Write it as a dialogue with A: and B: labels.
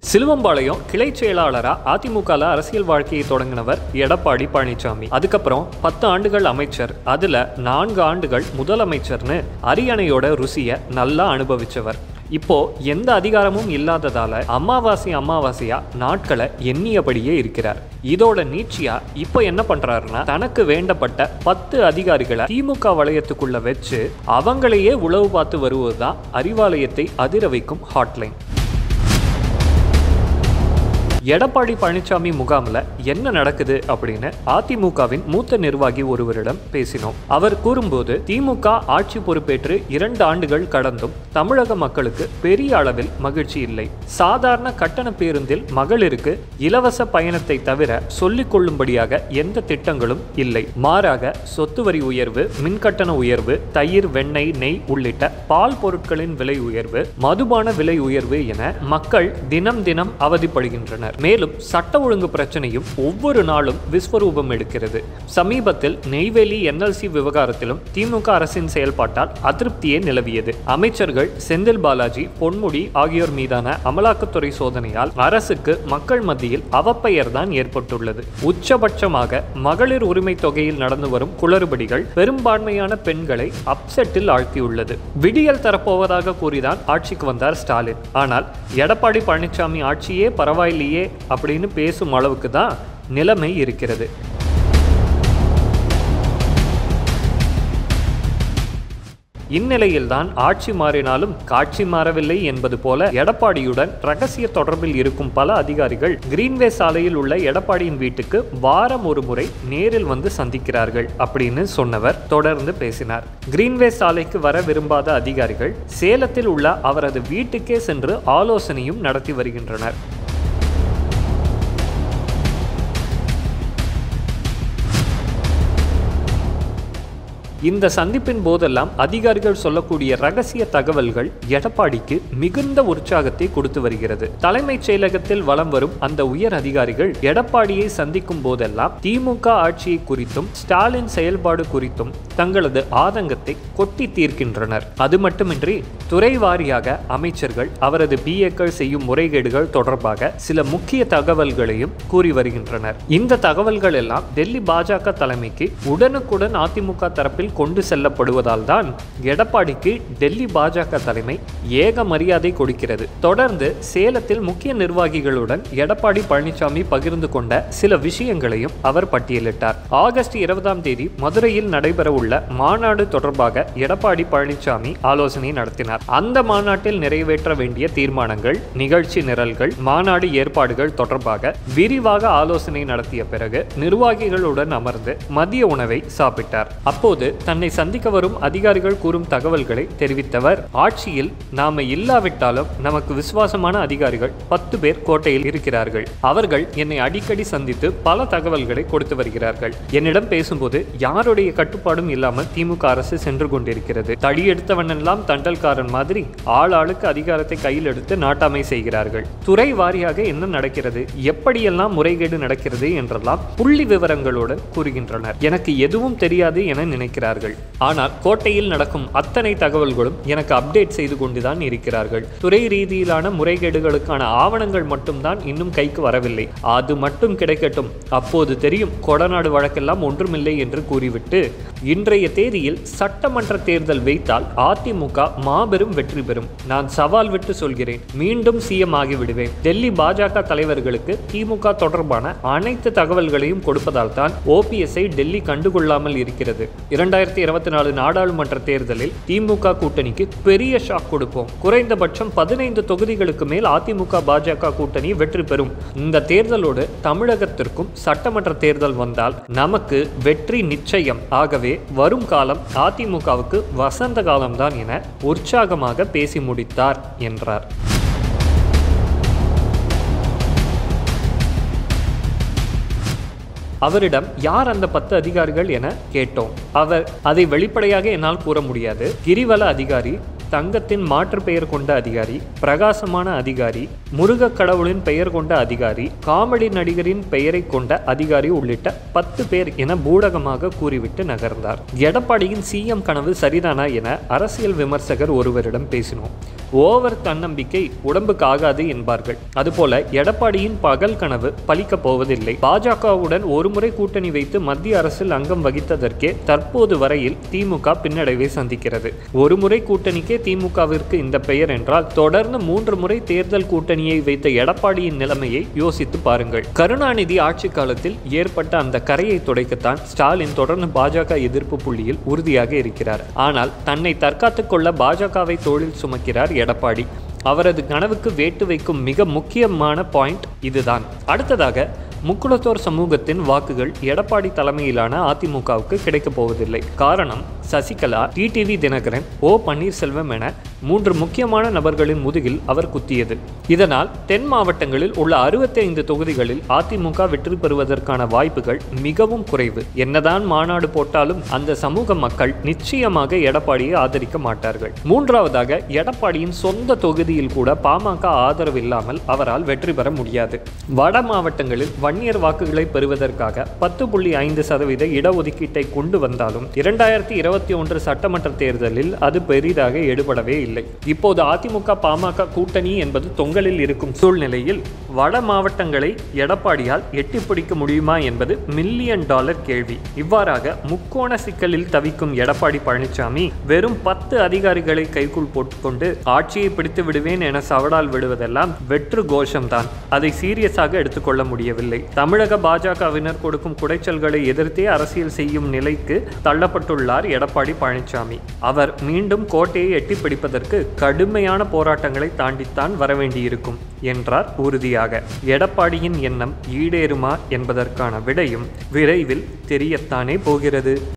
A: சிலுவம்பாளையம் கிளை செயலாளரா அதிமுகல அரசியல் வாழ்க்கையை தொடங்கினவர் எடப்பாடி பழனிசாமி அதுக்கப்புறம் பத்து ஆண்டுகள் அமைச்சர் அதுல நான்கு ஆண்டுகள் முதலமைச்சர்னு அரியணையோட ருசியை நல்லா அனுபவிச்சவர் இப்போ எந்த அதிகாரமும் இல்லாததால அமாவாசை அமாவாசையா நாட்களை எண்ணியபடியே இருக்கிறார் இதோட நீட்சியா இப்போ என்ன பண்றாருன்னா தனக்கு வேண்டப்பட்ட பத்து அதிகாரிகளை திமுக வளையத்துக்குள்ள வச்சு அவங்களையே உளவு பார்த்து வருவதுதான் அறிவாலயத்தை அதிர வைக்கும் ஹாட்லைன் எடப்பாடி பழனிசாமி முகாமில் என்ன நடக்குது அப்படின்னு அதிமுகவின் மூத்த நிர்வாகி ஒருவரிடம் பேசினோம் அவர் கூறும்போது திமுக ஆட்சி பொறுப்பேற்று இரண்டு ஆண்டுகள் கடந்தும் தமிழக மக்களுக்கு பெரிய அளவில் மகிழ்ச்சி இல்லை சாதாரண கட்டண பேருந்தில் மகளிருக்கு இலவச பயணத்தை தவிர சொல்லிக் கொள்ளும்படியாக எந்த திட்டங்களும் இல்லை மாறாக சொத்து வரி உயர்வு மின்கட்டண உயர்வு தயிர் வெண்ணெய் நெய் உள்ளிட்ட பால் பொருட்களின் விலை உயர்வு மதுபான விலை உயர்வு என மக்கள் தினம் தினம் அவதிப்படுகின்றனர் மேலும் சட்ட ஒழுங்கு பிரச்சனையும் ஒவ்வொரு நாளும் விஸ்வரூபம் எடுக்கிறது சமீபத்தில் நெய்வேலி என்எல்சி விவகாரத்திலும் திமுக அரசின் செயல்பாட்டால் அதிருப்தியே நிலவியது அமைச்சர்கள் செந்தில் பாலாஜி பொன்முடி ஆகியோர் மீதான அமலாக்கத்துறை சோதனையால் அரசுக்கு மக்கள் மத்தியில் அவப்பெயர் தான் ஏற்பட்டுள்ளது உச்சபட்சமாக மகளிர் உரிமை தொகையில் நடந்து வரும் குளறுபடிகள் பெரும்பான்மையான பெண்களை அப்செட்டில் ஆழ்த்தியுள்ளது விடியல் தரப்போவதாக கூறிதான் ஆட்சிக்கு வந்தார் ஸ்டாலின் ஆனால் எடப்பாடி பழனிசாமி ஆட்சியே பரவாயில்லையே அப்படின்னு பேசும் அளவுக்கு தான் நிலைமை இருக்கிறது இந்நிலையில்தான் ஆட்சி மாறினாலும் காட்சி மாறவில்லை என்பது போல எடப்பாடியுடன் ரகசிய தொடர்பில் இருக்கும் பல அதிகாரிகள் கிரீன்வே சாலையில் உள்ள எடப்பாடியின் வீட்டுக்கு வாரம் ஒரு முறை நேரில் வந்து சந்திக்கிறார்கள் அப்படின்னு சொன்னவர் தொடர்ந்து பேசினார் கிரீன்வே சாலைக்கு வர விரும்பாத அதிகாரிகள் சேலத்தில் உள்ள அவரது வீட்டுக்கே சென்று ஆலோசனையும் நடத்தி வருகின்றனர் இந்த சந்திப்பின் போதெல்லாம் அதிகாரிகள் சொல்லக்கூடிய ரகசிய தகவல்கள் எடப்பாடிக்கு மிகுந்த உற்சாகத்தை கொடுத்து வருகிறது தலைமைச் செயலகத்தில் வலம் வரும் அந்த உயர் அதிகாரிகள் எடப்பாடியை சந்திக்கும் போதெல்லாம் திமுக ஆட்சியை குறித்தும் ஸ்டாலின் செயல்பாடு குறித்தும் தங்களது ஆதங்கத்தை கொட்டி தீர்க்கின்றனர் அது மட்டுமின்றி துறை வாரியாக அமைச்சர்கள் அவரது பிஏக்கள் செய்யும் முறைகேடுகள் தொடர்பாக சில முக்கிய தகவல்களையும் கூறி வருகின்றனர் இந்த தகவல்கள் எல்லாம் டெல்லி பாஜக தலைமைக்கு உடனுக்குடன் அதிமுக தரப்பில் கொண்டு செல்லப்படுவதால் தான் எடப்பாடிக்கு டெல்லி பாஜக தலைமை ஏக மரியாதை கொடுக்கிறது தொடர்ந்து சேலத்தில் முக்கிய நிர்வாகிகளுடன் எடப்பாடி பழனிசாமி பகிர்ந்து கொண்ட சில விஷயங்களையும் அவர் பட்டியலிட்டார் ஆகஸ்ட் இருபதாம் தேதி மதுரையில் நடைபெறவுள்ள மாநாடு தொடர்பாக எடப்பாடி பழனிசாமி ஆலோசனை நடத்தினார் அந்த மாநாட்டில் நிறைவேற்ற வேண்டிய தீர்மானங்கள் நிகழ்ச்சி நிரல்கள் மாநாடு ஏற்பாடுகள் தொடர்பாக விரிவாக ஆலோசனை நடத்திய பிறகு நிர்வாகிகளுடன் அமர்ந்து மதிய உணவை சாப்பிட்டார் அப்போது தன்னை சந்திக்க வரும் அதிகாரிகள் கூறும் தகவல்களை தெரிவித்தவர் ஆட்சியில் நாம இல்லாவிட்டாலும் நமக்கு விசுவாசமான அதிகாரிகள் பத்து பேர் கோட்டையில் இருக்கிறார்கள் அவர்கள் என்னை அடிக்கடி சந்தித்து பல தகவல்களை கொடுத்து வருகிறார்கள் என்னிடம் பேசும்போது யாருடைய கட்டுப்பாடும் இல்லாமல் திமுக அரசு சென்று கொண்டிருக்கிறது தடியெடுத்தவனெல்லாம் தண்டல்காரன் மாதிரி ஆள் ஆளுக்கு அதிகாரத்தை கையில் எடுத்து நாட்டாமை செய்கிறார்கள் துறை வாரியாக என்ன நடக்கிறது எப்படியெல்லாம் முறைகேடு நடக்கிறது என்றெல்லாம் புள்ளி விவரங்களுடன் கூறுகின்றனர் எனக்கு எதுவும் தெரியாது என நினைக்கிறார்கள் ஆனால் கோட்டையில் நடக்கும் அத்தனை தகவல்களும் எனக்கு அப்டேட் செய்து கொண்டுதான் இருக்கிறார்கள் துறை ரீதியிலான முறைகேடுகளுக்கான ஆவணங்கள் மட்டும்தான் இன்னும் கைக்கு வரவில்லை அது மட்டும் கிடைக்கட்டும் அப்போது தெரியும் கொடநாடு வழக்கெல்லாம் ஒன்றுமில்லை என்று கூறிவிட்டு இன்றைய தேதியில் சட்டமன்ற தேர்தல் வைத்தால் அதிமுக மாபெரும் வெற்றி பெறும் நான் சவால் விட்டு சொல்கிறேன் மீண்டும் சிஎம் ஆகிவிடுவேன் டெல்லி பாஜக தலைவர்களுக்கு திமுக தொடர்பான அனைத்து தகவல்களையும் கொடுப்பதால் தான் ஓபிஎஸ்ஐ டெல்லி கண்டுகொள்ளாமல் இருக்கிறது இரண்டாயிரத்தி இருபத்தி நாலு நாடாளுமன்ற தேர்தலில் திமுக கூட்டணிக்கு பெரிய ஷாக் கொடுப்போம் குறைந்தபட்சம் பதினைந்து தொகுதிகளுக்கு மேல் அதிமுக பாஜக கூட்டணி வெற்றி பெறும் இந்த தேர்தலோடு தமிழகத்திற்கும் சட்டமன்ற தேர்தல் வந்தால் நமக்கு வெற்றி நிச்சயம் ஆகவே வரும் காலம் அதிமுகவுக்கு வசந்த காலம்தான் என உற்சாகமாக பேசி முடித்தார் என்றார் அவரிடம் யார் அந்த பத்து அதிகாரிகள் என கேட்டோம் அவர் அதை வெளிப்படையாக என்னால் கூற முடியாது கிரிவல அதிகாரி தங்கத்தின் மாற்று பெயர் கொண்ட அதிகாரி பிரகாசமான அதிகாரி முருகக் கடவுளின் பெயர் கொண்ட அதிகாரி காமெடி நடிகரின் பெயரை கொண்ட அதிகாரி உள்ளிட்ட பத்து பேர் என பூடகமாக கூறிவிட்டு நகர்ந்தார் எடப்பாடியின் சிஎம் கனவு சரிதானா என அரசியல் விமர்சகர் ஒருவரிடம் பேசினோம் ஓவர் தன்னம்பிக்கை உடம்புக்கு ஆகாது என்பார்கள் அதுபோல எடப்பாடியின் பகல் கனவு பலிக்கப் போவதில்லை பாஜகவுடன் ஒருமுறை கூட்டணி வைத்து மத்திய அரசில் அங்கம் வகித்ததற்கே தற்போது வரையில் திமுக பின்னடைவை சந்திக்கிறது ஒருமுறை கூட்டணிக்கே திமுகவிற்கு இந்த பெயர் என்றால் தொடர்ந்து மூன்று முறை தேர்தல் கூட்டணியை வைத்த எடப்பாடியின் நிலைமையை யோசித்து பாருங்கள் கருணாநிதி ஆட்சி காலத்தில் ஏற்பட்ட அந்த கரையை துடைக்கத்தான் ஸ்டாலின் தொடர்ந்து பாஜக எதிர்ப்பு புள்ளியில் உறுதியாக இருக்கிறார் ஆனால் தன்னை தற்காத்துக் கொள்ள பாஜகவை தோளில் சுமக்கிறார் எடப்பாடி அவரது கனவுக்கு வேட்டு வைக்கும் மிக முக்கியமான பாயிண்ட் இதுதான் அடுத்ததாக முக்குளத்தோர் சமூகத்தின் வாக்குகள் எடப்பாடி தலைமையிலான அதிமுகவுக்கு கிடைக்கப் போவதில்லை காரணம் சசிகலா டிடிவி தினகரன் ஓ பன்னீர்செல்வம் என மூன்று முக்கியமான நபர்களின் முதுகில் அவர் குத்தியது இதனால் தென் மாவட்டங்களில் உள்ள அறுபத்தைந்து தொகுதிகளில் அதிமுக வெற்றி பெறுவதற்கான வாய்ப்புகள் மிகவும் குறைவு என்னதான் மாநாடு போட்டாலும் அந்த சமூக மக்கள் நிச்சயமாக எடப்பாடியை ஆதரிக்க மாட்டார்கள் மூன்றாவதாக எடப்பாடியின் சொந்த தொகுதியில் கூட பாமக ஆதரவு இல்லாமல் அவரால் வெற்றி பெற முடியாது வட மாவட்டங்களில் வன்னியர் வாக்குகளை பெறுவதற்காக பத்து புள்ளி ஐந்து சதவீத இடஒதுக்கீட்டை கொண்டு வந்தாலும் இரண்டாயிரத்தி இருபத்தி ஒன்று சட்டமன்ற தேர்தலில் அது பெரிதாக எடுபடவே இல்லை இப்போது அதிமுக பாமக கூட்டணி என்பது தொங்கலில் இருக்கும் சூழ்நிலையில் வட மாவட்டங்களை எடப்பாடியால் எட்டி பிடிக்க முடியுமா என்பது மில்லியன் டாலர் கேள்வி இவ்வாறாக முக்கோண சிக்கலில் தவிக்கும் எடப்பாடி பழனிசாமி வெறும் பத்து அதிகாரிகளை கைக்குள் போட்டுக்கொண்டு ஆட்சியை பிடித்து விடுவேன் என சவடால் விடுவதெல்லாம் வெற்று கோஷம்தான் அதை சீரியஸாக எடுத்துக்கொள்ள முடியவில்லை தமிழக பாஜகவினர் கொடுக்கும் குடைச்சல்களை எதிர்த்தே அரசியல் செய்யும் நிலைக்கு தள்ளப்பட்டுள்ளார் எடப்பாடி பழனிசாமி அவர் மீண்டும் கோட்டையை எட்டி பிடிப்பதற்கு கடுமையான போராட்டங்களை தாண்டித்தான் வரவேண்டியிருக்கும் என்றார் உறுதியாக எடப்பாடியின் எண்ணம் ஈடேறுமா என்பதற்கான விடையும் விரைவில் தெரியத்தானே போகிறது